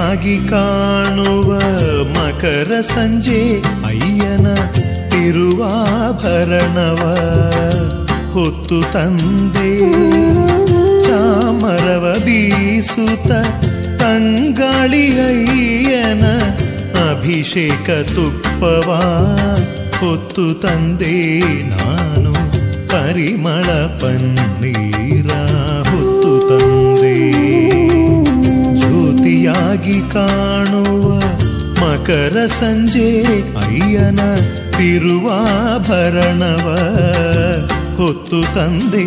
ಜ್ಯೋತಿಯಾಗಿ ಕಾಣುವ ಮಕರ ಸಂಜೆ ಅಯ್ಯನ ತಿರುವಾಭರಣವ ಹೊತ್ತು ತಂದೆ ಚಾಮರವ ಬೀಸುತ್ತ ತಂಗಾಳಿ ಅಯ್ಯನ ಅಭಿಷೇಕ ತುಪ್ಪವ ಹೊತ್ತು ತಂದೆ ನಾನು ಪರಿಮಳ ಪನ್ನೀರ ಹೊತ್ತು ತಂದೆ ಜ್ಯೋತಿಯಾಗಿ ಕಾಣುವ ಮಕರ ಸಂಜೆ ಅಯ್ಯನ ತಿರುವಾಭರಣವ ಹೊತ್ತು ತಂದೆ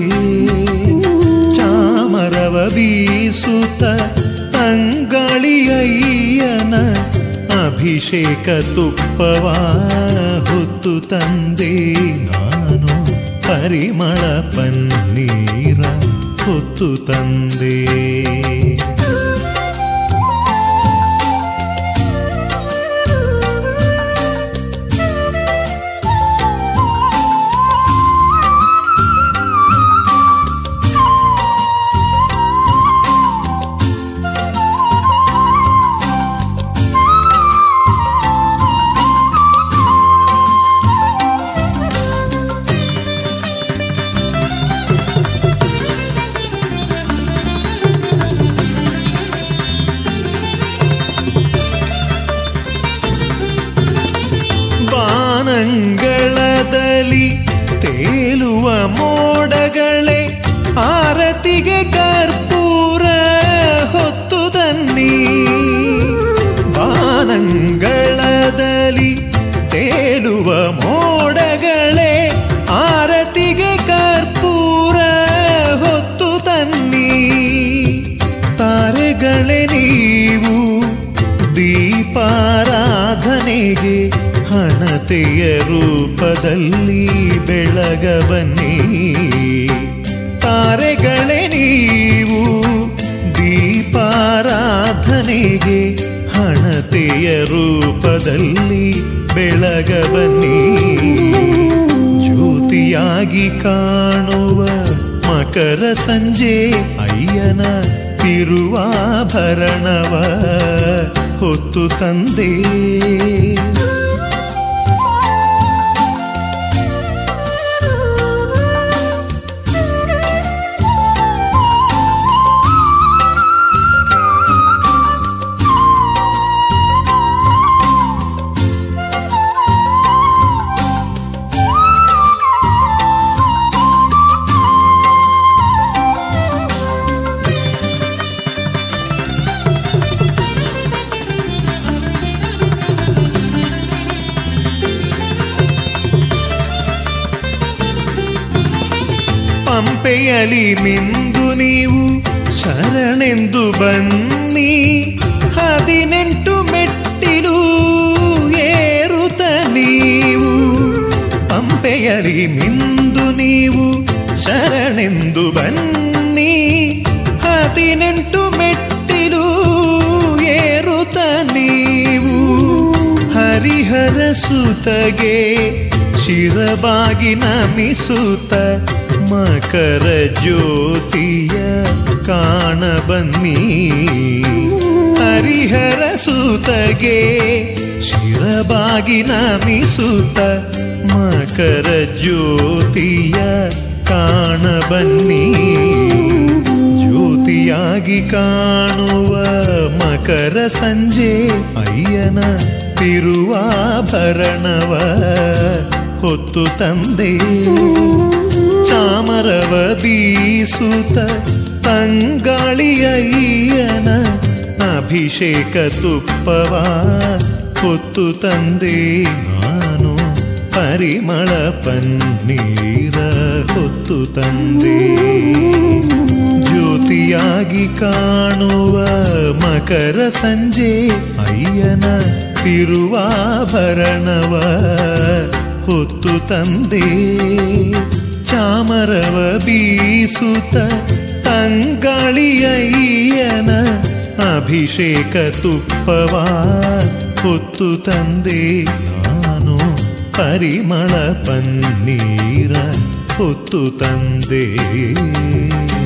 ಚಾಮರವ ಬೀಸುತ್ತ ತಂಗಾಳಿ ಅಯ್ಯನ ಅಭಿಷೇಕ ತುಪ್ಪವ ಹೊತ್ತು ತಂದೆ ನಾನು ಪರಿಮಳ ಪನ್ನೀರ ಹೊತ್ತು ತಂದೆ ಬಾನಂಗಳದಲ್ಲಿ ತೇಲುವ ಮೋಡಗಳೇ ಆರತಿಗೆ ಕರ್ಪೂರ ಹೊತ್ತು ತನ್ನಿ ಬಾನಂಗಳದಲ್ಲಿ ತೇಲುವ ಮೋಡಗಳೇ ಆರತಿಗೆ ಕರ್ಪೂರ ಹೊತ್ತು ತನ್ನಿ ತಾರೆಗಳೇ ನೀವು ದೀಪಾರಾಧನೆಗೆ ಹಣತೆಯ ರೂಪದಲ್ಲಿ ಬೆಳಗ ಬನ್ನಿ ತಾರೆಗಳೇ ನೀವು ದೀಪಾರಾಧನೆಗೆ ಹಣತೆಯ ರೂಪದಲ್ಲಿ ಬೆಳಗ ಬನ್ನಿ ಜ್ಯೋತಿಯಾಗಿ ಕಾಣುವ ಮಕರ ಸಂಜೆ ಅಯ್ಯನ ತಿರುವಾಭರಣವ ಹೊತ್ತು ತಂದೆ ಪಂಪೆಯಲಿ ಮಿಂದು ನೀವು ಶರಣೆಂದು ಬನ್ನಿ ಹದಿನೆಂಟು ಮೆಟ್ಟಿಲು ಏರುತ್ತ ನೀವು ಪಂಪೆಯಲಿ ಮಿಂದು ನೀವು ಶರಣೆಂದು ಬನ್ನಿ ಹದಿನೆಂಟು ಮೆಟ್ಟಿಲು ಏರುತ್ತ ನೀವು ಹರಿಹರ ಸುತಗೆ ಶಿರಬಾಗಿ ನಮಿಸುತ್ತ ಮಕರ ಜ್ಯೋತಿಯ ಕಾಣ ಬನ್ನಿ ಹರಿಹರ ಸುತಗೆ ಶಿರಬಾಗಿ ನಮಿಸುತ್ತ ಮಕರ ಜ್ಯೋತಿಯ ಕಾಣ ಬನ್ನಿ ಜ್ಯೋತಿಯಾಗಿ ಕಾಣುವ ಮಕರ ಸಂಜೆ ಅಯ್ಯನ ತಿರುವಾಭರಣವ ಹೊತ್ತು ತಂದೆ ಚಾಮರವ ಬೀಸುತ್ತ ತಂಗಾಳಿ ಅಯ್ಯನ ಅಭಿಷೇಕ ತುಪ್ಪವ ಹೊತ್ತು ತಂದೆ ನಾನು ಪರಿಮಳ ಪನ್ನೀರ ಹೊತ್ತು ತಂದೆ ಜ್ಯೋತಿಯಾಗಿ ಕಾಣುವ ಮಕರ ಸಂಜೆ ಅಯ್ಯನ ತಿರುವಾಭರಣವ ಹೊತ್ತು ತಂದೆ ಚಾಮರವ ಬೀಸುತ್ತ ತಂಗಾಳಿ ಅಯ್ಯನ ಅಭಿಷೇಕ ತುಪ್ಪವ ಹೊತ್ತು ತಂದೆ ನಾನು ಪರಿಮಳ ಪನ್ನೀರ ಹೊತ್ತು ತಂದೆ